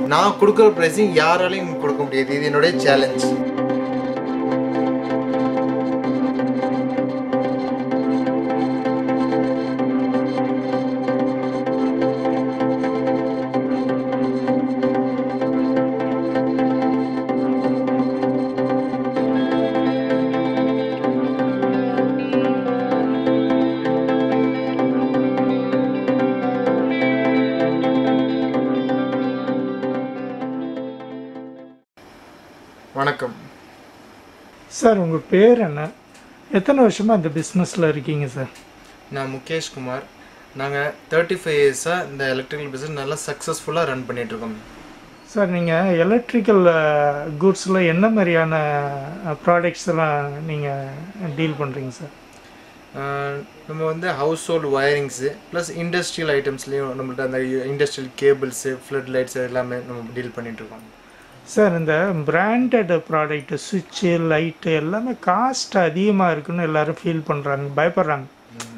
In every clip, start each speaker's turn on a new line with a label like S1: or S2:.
S1: நான் கொடுக்குற ப்ரைஸிங் யாராலையும் கொடுக்க முடியாது இது என்னுடைய சேலஞ்ச் வணக்கம்
S2: சார் உங்கள் பேர் என்ன எத்தனை வருஷமாக இந்த பிஸ்னஸில் இருக்கீங்க சார்
S1: நான் முகேஷ் குமார் நாங்கள் தேர்ட்டி ஃபைவ் இயர்ஸாக இந்த எலக்ட்ரிக்கல் பிஸ்னஸ் நல்லா சக்ஸஸ்ஃபுல்லாக ரன் பண்ணிகிட்ருக்கோம்
S2: சார் நீங்கள் எலக்ட்ரிக்கல் கூட்ஸில் என்ன மாதிரியான ப்ராடக்ட்ஸ் எல்லாம் நீங்கள் டீல் பண்ணுறீங்க சார்
S1: நம்ம வந்து household wirings plus industrial ஐட்டம்ஸ்லேயும் நம்மள்ட்ட அந்த இண்டஸ்ட்ரியல் கேபிள்ஸு ஃப்ளட் லைட்ஸ் எல்லாமே நம்ம டீல் பண்ணிகிட்ருக்கோம்
S2: சார் இந்த பிராண்டட் ப்ராடக்ட் சுவிட்சு லைட்டு எல்லாமே காஸ்ட் அதிகமாக இருக்குன்னு எல்லாரும் ஃபீல் பண்ணுறாங்க பயப்படுறாங்க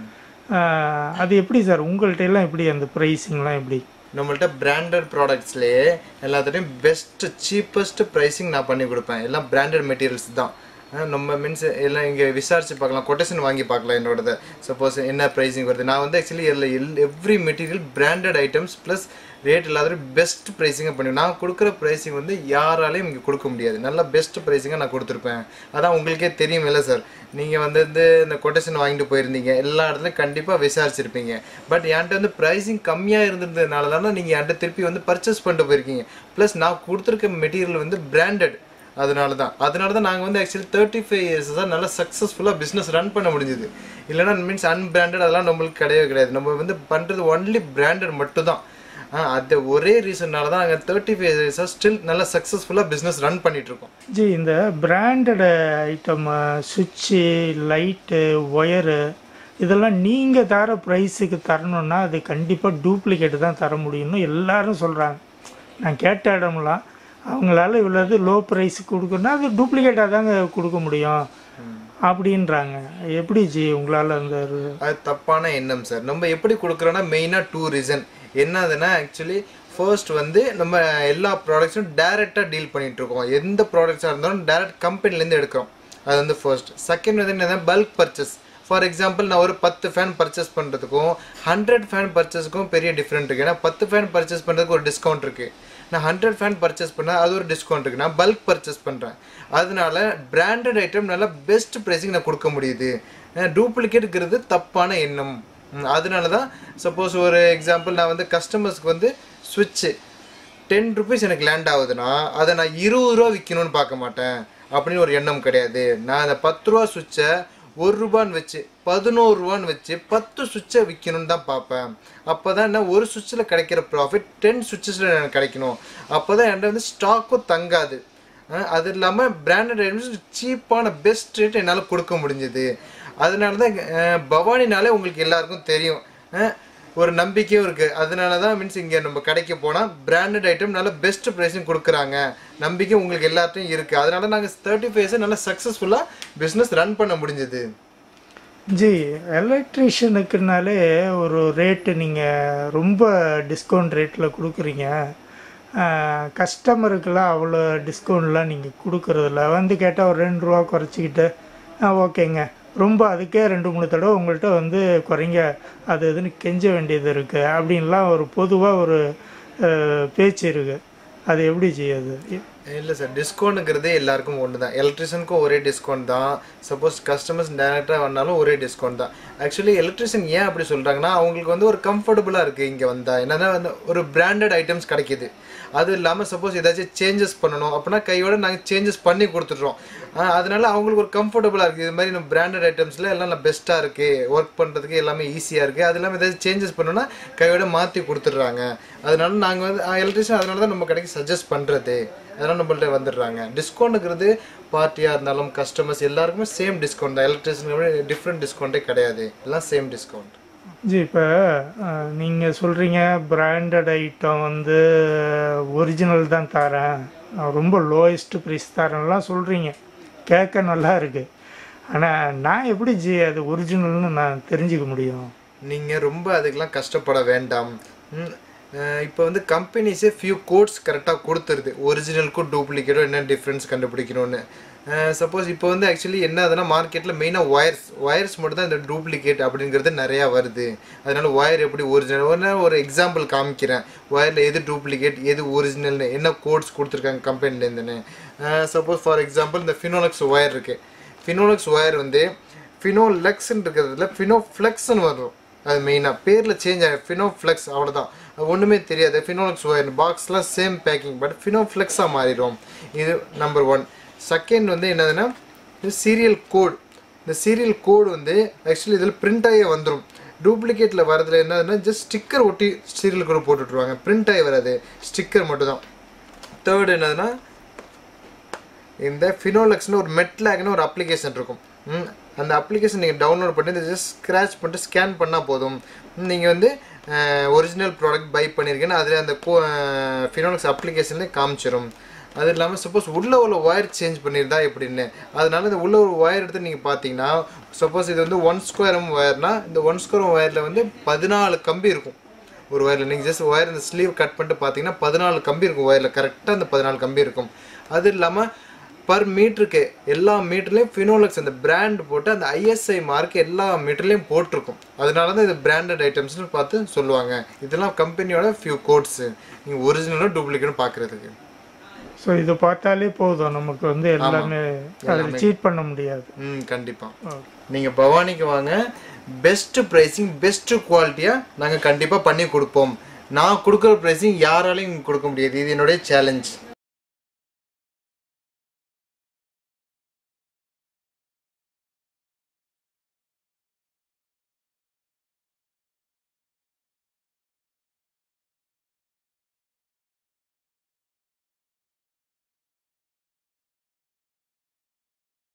S2: அஹ், அது எப்படி சார் உங்கள்கிட்ட எல்லாம் எப்படி அந்த ப்ரைஸிங்லாம் எப்படி
S1: நம்மள்ட்ட பிராண்டட் ப்ராடக்ட்ஸ்லேயே எல்லாத்துலேயும் பெஸ்ட் சீப்பஸ்ட் ப்ரைஸிங் நான் பண்ணி கொடுப்பேன் எல்லாம் பிராண்டட் மெட்டீரியல்ஸ் தான் அஹ் நம்ம மீன்ஸ் எல்லாம் இங்கே விசாரிச்சு பார்க்கலாம் கொட்டேஷன் வாங்கி பார்க்கலாம் என்னோடது சப்போஸ் என்ன ப்ரைஸிங் வருது நான் வந்து ஆக்சுவலி இதில் எல் every material branded items plus rate இல்லாத பெஸ்ட் ப்ரைஸிங்காக பண்ணி நான் கொடுக்குற ப்ரைஸிங் வந்து யாராலையும் இங்கே கொடுக்க முடியாது நல்ல பெஸ்ட் ப்ரைஸிங்காக நான் கொடுத்துருப்பேன் அதான் உங்களுக்கே தெரியும் இல்லை சார் நீங்கள் வந்து வந்து இந்த கொட்டேஷன் வாங்கிட்டு போயிருந்தீங்க எல்லா இடத்துலையும் கண்டிப்பாக விசாரிச்சிருப்பீங்க பட் என்கிட்ட வந்து ப்ரைஸிங் கம்மியாக இருந்ததுனால தானே நீங்கள் என்கிட்ட திருப்பி வந்து பர்ச்சேஸ் பண்ணிட்டு போயிருக்கீங்க ப்ளஸ் நான் கொடுத்துருக்க மெட்டீரியல் வந்து பிராண்டட் அதனால தான் அதனால தான் நாங்கள் வந்து ஆக்சுவலி தேர்ட்டி ஃபைவ் இயர்ஸ் தான் நல்லா சக்ஸஸ்ஃபுல்லாக பிஸ்னஸ் ரன் பண்ண முடிஞ்சுது இல்லைன்னா மீன்ஸ் அன்பிராண்டட் அதெல்லாம் நம்மளுக்கு கிடையவே கிடையாது நம்ம வந்து பண்ணுறது ஒன்லி பிராண்டட் மட்டும்தான் ஆ அந்த ஒரே ரீசன்னால தான் நாங்கள் தேர்ட்டி ஃபைவ் இயர்ஸாக ஸ்டில் நல்லா சக்ஸஸ்ஃபுல்லாக பிஸ்னஸ் ரன் பண்ணிட்டு இருக்கோம்
S2: ஜி இந்த பிராண்டட் ஐட்டம் சுவிட்சு லைட்டு ஒயரு இதெல்லாம் நீங்கள் தர ப்ரைஸுக்கு தரணுன்னா அது கண்டிப்பாக டூப்ளிகேட் தான் தர முடியும்னு எல்லாரும் சொல்கிறாங்க நான் கேட்ட இடம்லாம் அவங்களால இவ்வளவு லோ ப்ரைஸுக்கு கொடுக்கணும்னா அது டூப்ளிகேட்டாக தாங்க கொடுக்க முடியும் அப்படின்றாங்க எப்படி ஜி உங்களால் அந்த ஒரு-
S1: அது தப்பான எண்ணம் சார் நம்ம எப்படி கொடுக்குறோன்னா மெயினாக டூ ரீசன் என்னதுன்னா ஆக்சுவலி ஃபர்ஸ்ட் வந்து நம்ம எல்லா ப்ராடக்ட்ஸும் டேரெக்டாக டீல் பண்ணிட்டு இருக்கோம் எந்த ப்ராடக்ட்ஸாக இருந்தாலும் டேரக்ட் கம்பெனிலேருந்து எடுக்கிறோம் அது வந்து ஃபர்ஸ்ட் செகண்ட் வந்து என்னன்னா பல்க் பர்ச்சேஸ் ஃபார் எக்ஸாம்பிள் நான் ஒரு பத்து ஃபேன் பர்ச்சேஸ் பண்ணுறதுக்கும் ஹண்ட்ரட் ஃபேன் பர்ச்சேஸ்க்கும் பெரிய டிஃப்ரெண்ட் இருக்குது ஏன்னா பத்து ஃபேன் பர்ச்சேஸ் பண்ணுறதுக்கு ஒரு டிஸ்கவுண்ட் இருக்குது நான் ஹண்ட்ரட் ஃபேன் பர்ச்சேஸ் பண்ணால் அது ஒரு டிஸ்கவுண்ட் இருக்குது நான் பல்க் பர்ச்சேஸ் பண்ணுறேன் அதனால பிராண்டட் ஐட்டம் நல்லா பெஸ்ட் ப்ரைஸிங் நான் கொடுக்க முடியுது டூப்ளிகேட்டுங்கிறது தப்பான எண்ணம் ம், அதனால தான் சப்போஸ் ஒரு எக்ஸாம்பிள் நான் வந்து கஸ்டமர்ஸ்க்கு வந்து சுவிட்சு டென் ருபீஸ் எனக்கு லேண்ட் ஆகுதுன்னா அதை நான் இருபது ரூபா விற்கணும்னு பார்க்க மாட்டேன் அப்படின்னு ஒரு எண்ணம் கிடையாது நான் அந்த பத்து ரூபா சுவிட்சை ஒரு ரூபான்னு வச்சு பதினோரு ரூபான்னு வச்சு பத்து சுவிட்சை விற்கணும்னு தான் பார்ப்பேன் அப்போ தான் என்ன ஒரு சுவிட்சில் கிடைக்கிற ப்ராஃபிட் டென் சுவிட்சஸில் எனக்கு கிடைக்கணும் அப்போ தான் என்கிட்ட வந்து ஸ்டாக்கும் தங்காது அஹ் அது இல்லாமல் பிராண்டட் ஐட்டம்ஸ் சீப்பான பெஸ்ட் ரேட் என்னால் கொடுக்க முடிஞ்சது அதனால தான் அஹ் பவானினாலே உங்களுக்கு எல்லாருக்கும் தெரியும் அஹ் ஒரு நம்பிக்கையும் இருக்குது அதனால தான் மீன்ஸ் இங்கே நம்ம கடைக்கு போனால் பிராண்டட் ஐட்டம் நல்ல பெஸ்ட் ப்ரைஸும் கொடுக்குறாங்க நம்பிக்கை உங்களுக்கு எல்லாத்தையும் இருக்குது அதனால நாங்கள் தேர்ட்டி ஃபைவ்ஸை நல்லா சக்ஸஸ்ஃபுல்லாக பிஸ்னஸ் ரன் பண்ண முடிஞ்சது
S2: ஜி எலக்ட்ரிஷியனுக்குனாலே ஒரு ரேட்டு நீங்கள் ரொம்ப டிஸ்கவுண்ட் ரேட்டில் கொடுக்குறீங்க கஸ்டமருக்கெல்லாம் அவ்வளோ டிஸ்கவுண்ட்லாம் நீங்கள் கொடுக்குறதில்ல வந்து கேட்டால் ஒரு ரெண்டு ரூபா குறைச்சிக்கிட்டு ஆ ஓகேங்க ரொம்ப அதுக்கே ரெண்டு மூணு தடவை உங்கள்கிட்ட வந்து குறைங்க அது இதுன்னு கெஞ்ச வேண்டியது இருக்குது அப்படின்லாம் ஒரு பொதுவாக ஒரு அஹ், பேச்சு இருக்குது அது எப்படி செய்யாது
S1: இல்லை சார் டிஸ்கவுண்ட்டுங்கிறதே எல்லாருக்கும் ஒன்று தான் எலக்ட்ரிஷியனுக்கும் ஒரே டிஸ்கவுண்ட் தான் சப்போஸ் கஸ்டமர்ஸ் டேரெக்டாக வந்தாலும் ஒரே டிஸ்கவுண்ட் தான் ஆக்சுவலி எலக்ட்ரிஷியன் ஏன் அப்படி சொல்கிறாங்கன்னா அவங்களுக்கு வந்து ஒரு கம்ஃபர்டபுளாக இருக்குது இங்கே வந்தால் என்னன்னா வந்து ஒரு பிராண்டட் ஐட்டம்ஸ் கிடைக்கிது அது இல்லாமல் சப்போஸ் ஏதாச்சும் சேஞ்சஸ் பண்ணணும் அப்படின்னா கையோட நாங்கள் சேஞ்சஸ் பண்ணி கொடுத்துட்றோம் ஆஹ் அதனால அவங்களுக்கு ஒரு கம்ஃபர்டபுளாக இருக்குது இது மாதிரி நம்ம பிராண்டட் ஐட்டம்ஸில் எல்லாம் நல்லா பெஸ்ட்டாக இருக்குது ஒர்க் பண்ணுறதுக்கு எல்லாமே ஈஸியாக இருக்குது அது இல்லாமல் ஏதாச்சும் சேஞ்சஸ் பண்ணணும்னா கையோட மாற்றி கொடுத்துட்றாங்க அதனால நாங்கள் வந்து எலக்ட்ரிஷியன் அதனால தான் நம்ம கடைக்கு சஜஸ்ட் பண்ணுறது அதெல்லாம் நம்மள்ட்ட வந்துடுறாங்க டிஸ்கவுண்ட்டுங்கிறது பார்ட்டியாக இருந்தாலும் கஸ்டமர்ஸ் எல்லாருக்குமே சேம் டிஸ்கவுண்ட் தான் எலக்ட்ரிஷியன் டிஃப்ரெண்ட் டிஸ்கவுண்ட்டே கிடையாது எல்லாம் சேம் டிஸ்கவுண்ட்
S2: ஜி இப்போ நீங்கள் சொல்கிறீங்க பிராண்டட் ஐட்டம் வந்து ஒரிஜினல் தான் தரேன் நான் ரொம்ப லோயஸ்ட் ப்ரைஸ் தரேன்லாம் சொல்கிறீங்க கேட்க நல்லா இருக்குது ஆனால் நான் எப்படி ஜி அது ஒரிஜினல்னு நான் தெரிஞ்சுக்க முடியும்
S1: நீங்கள் ரொம்ப அதுக்கெல்லாம் கஷ்டப்பட வேண்டாம் ம், இப்போ வந்து கம்பெனிஸே ஃபியூ கோட்ஸ் கரெக்டாக கொடுத்துருது ஒரிஜினலுக்கும் டூப்ளிகேட்டும் என்ன டிஃப்ரென்ஸ் கண்டுபிடிக்கணும்னு சப்போஸ் இப்போ வந்து ஆக்சுவலி என்ன ஆகுதுன்னா மார்க்கெட்டில் மெயினாக ஒயர்ஸ் ஒயர்ஸ் மட்டும் தான் இந்த டூப்ளிகேட் அப்படிங்கிறது நிறையா வருது அதனால ஒயர் எப்படி ஒரிஜினல் ஒன்று ஒரு எக்ஸாம்பிள் காமிக்கிறேன் ஒயரில் எது டூப்ளிகேட் எது ஒரிஜினல்னு என்ன கோட்ஸ் கொடுத்துருக்காங்க கம்பெனிலேருந்துன்னு சப்போஸ் ஃபார் எக்ஸாம்பிள் இந்த ஃபினோலக்ஸ் ஒயர் இருக்குது ஃபினோலக்ஸ் ஒயர் வந்து ஃபினோலெக்ஸ்ன்னு இருக்கிறதுல ஃபினோஃப்ளெக்ஸ்னு வரும் அது மெயினாக பேரில் சேஞ்ச் ஆகும் ஃபினோஃப்ளெக்ஸ் அவ்வளோதான் அது ஒன்றுமே தெரியாது ஃபினோலக்ஸ் ஒயர் பாக்ஸ்லாம் சேம் பேக்கிங் பட் ஃபினோஃப்ளெக்ஸாக மாறிடும் இது நம்பர் ஒன் செகண்ட் வந்து என்னதுன்னா இது சீரியல் கோட் இந்த சீரியல் கோடு வந்து ஆக்சுவலி இதில் பிரிண்ட் ஆகி வந்துடும் டூப்ளிகேட்டில் வரதுல என்னதுன்னா ஜஸ்ட் ஸ்டிக்கர் ஒட்டி சீரியல் கோடு போட்டுட்ருவாங்க பிரிண்ட் ஆகி வராது ஸ்டிக்கர் மட்டும்தான் தேர்ட் என்னதுன்னா இந்த ஃபினோலெக்ஸ்னு ஒரு மெட்லாக்னு ஒரு அப்ளிகேஷன் இருக்கும் ம், அந்த அப்ளிகேஷன் நீங்கள் டவுன்லோட் பண்ணி ஜஸ்ட் ஸ்க்ராச் பண்ணிட்டு ஸ்கேன் பண்ணால் போதும் நீங்கள் வந்து ஒரிஜினல் ப்ராடக்ட் பை பண்ணியிருக்கேன்னு அதில் அந்த கோ ஃபினோலெக்ஸ் அப்ளிகேஷன்லேயே காமிச்சிடும் அது இல்லாமல் சப்போஸ் உள்ள உள்ள ஒயர் சேஞ்ச் பண்ணியிருந்தா எப்படின்னு அதனால இந்த உள்ள ஒரு ஒயர் எடுத்து நீங்கள் பார்த்தீங்கன்னா சப்போஸ் இது வந்து ஒன் ஸ்கொயரம் ஒயர்னா இந்த ஒன் ஸ்கொயரம் ஒயரில் வந்து பதினாலு கம்பி இருக்கும் ஒரு ஒயரில் நீங்கள் ஜஸ்ட் ஒயர் இந்த ஸ்லீவ் கட் பண்ணிட்டு பார்த்தீங்கன்னா பதினாலு கம்பி இருக்கும் ஒயரில் கரெக்டாக அந்த பதினாலு கம்பி இருக்கும் அது இல்லாமல் பர் மீட்டருக்கு எல்லா மீட்டர்லேயும் ஃபினோலக்ஸ் அந்த பிராண்ட் போட்டு அந்த ஐஎஸ்ஐ மார்க் எல்லா மீட்டர்லேயும் போட்டிருக்கும் அதனால தான் இது பிராண்டட் ஐட்டம்ஸ்னு பார்த்து சொல்லுவாங்க இதெல்லாம் கம்பெனியோட ஃபியூ கோட்ஸு நீங்கள் ஒரிஜினலும் டூப்ளிகேட்டும் பார்க்குறதுக்கு
S2: ஸோ இது பார்த்தாலே போதும் நமக்கு வந்து எல்லாமே அதில் சீட் பண்ண முடியாது
S1: ம் கண்டிப்பாக நீங்கள் பவானிக்கு வாங்க பெஸ்ட்டு ப்ரைஸிங் பெஸ்ட்டு குவாலிட்டியாக நாங்கள் கண்டிப்பாக பண்ணி கொடுப்போம் நான் கொடுக்குற ப்ரைஸிங் யாராலையும் கொடுக்க முடியாது இது என்னுடைய சேலஞ்ச்